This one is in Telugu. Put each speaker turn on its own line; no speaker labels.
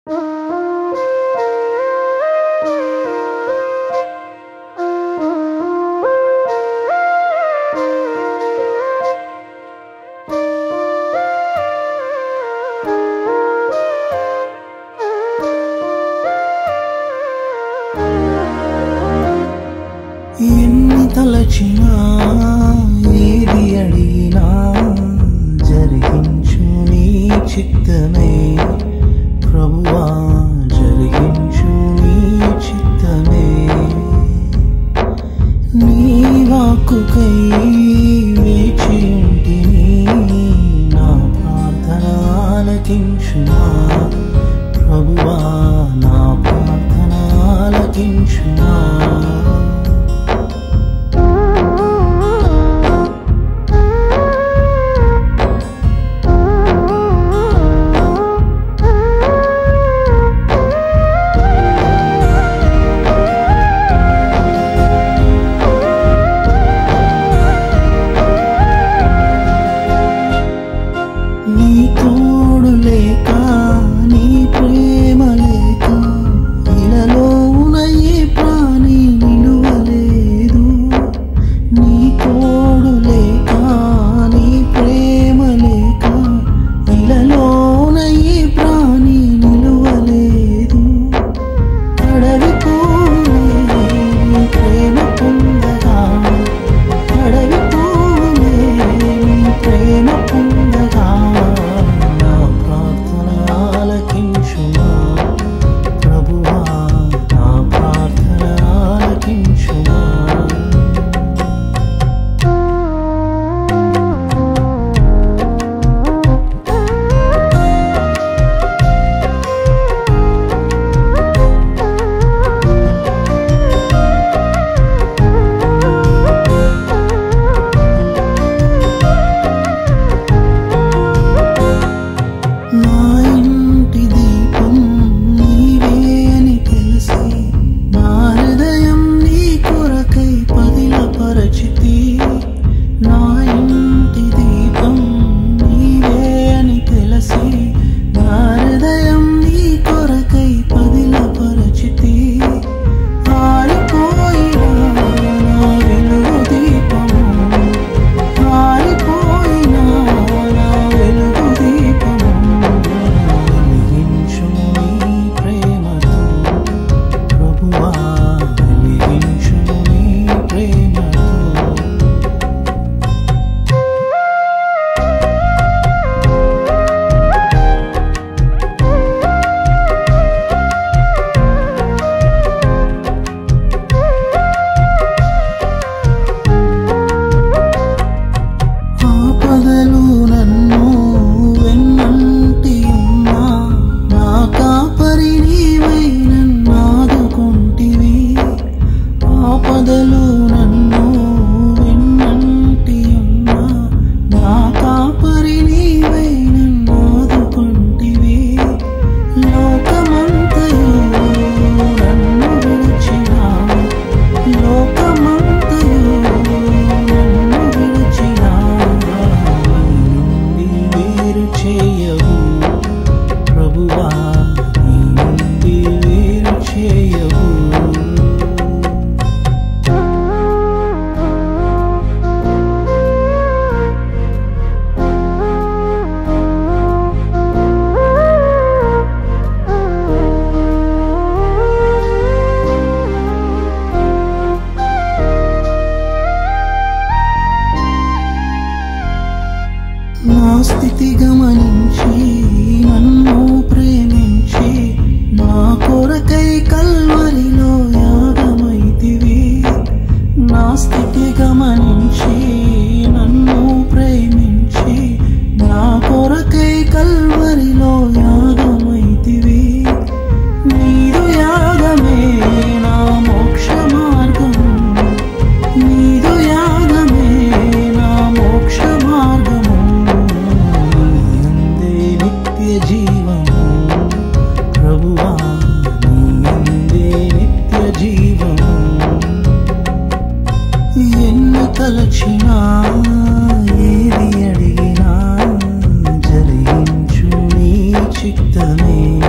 ఎన్ని తలచినా ఏది అడిగినా జరిగించు నీ చిత్తమే ప్రభువా జరిగించు నీ చిత్తమే నీ వాక్కుకై వేచి ఉంటిని నా ప్రార్థన ఆలకించుమా ప్రభువా నా ప్రార్థన ఆలకించుమా నీ తోడు లేక నీ ప్రేమ లేక ఇలలో ఏ ప్రాణి నిలువలేదు నీ తోడు లేక నీ ప్రేమ లేక ఇలలో ఏ ప్రాణి నిలువలేదు అడవి పూలే నీ ప్రేమ పొందగా అడవి పూలే నీ ప్రేమ పొందగా నా ప్రార్థన ఆలకించుమా ప్రభువా నా ప్రార్థన ఆలకించుమా నా ఇంటి దీపం నీవే అని తెలిసి నా హృదయం నీ కొరకై పదిలపరచితి నా ఇంటి దీపం నీవే అని తెలిసి నా హృదయం నీ కొరకై పదిలపరచితి ఆరిపోయిన నా వెలుగు దీపము ఆరిపోయిన నా వెలుగు దీపము వెలిగించు నీ ప్రేమతో ప్రభువా వెలిగించు నీ ప్రేమతో ఆపదలు నన్ను వెన్నంటి ఉన్నా నా కాపరి నీవై నన్నాదుకుంటివి ఆపదలు నన్ను వెన్నంటి ఉన్నా నా కాపరి నీవై నన్నాదుకుంటివి లోకమంతయు నన్ను విడిచినా లోకమంతయు నన్ను విడిచినా నీ నుండి వేరు చేయవు ప్రభువా నీ నుండి వేరు చేయవు నా స్థితి గమనించి నన్ను ప్రేమించి నా కొరకై కల్వరిలో యాగమైతివి నా స్థితి గమనించి నన్ను ప్రేమించి నా కొరకై కల్వరిలో యాగమైతివి నీరు యాగమే నా మోక్ష మార్గము నీదు యాగమే నా మోక్ష మార్గము నీయందే నిత్య జీవము ప్రభువా నీయందే నిత్య జీవము ఎన్ని తలచినా ఏది అడిగినా జరిగించు నీ చిత్తమే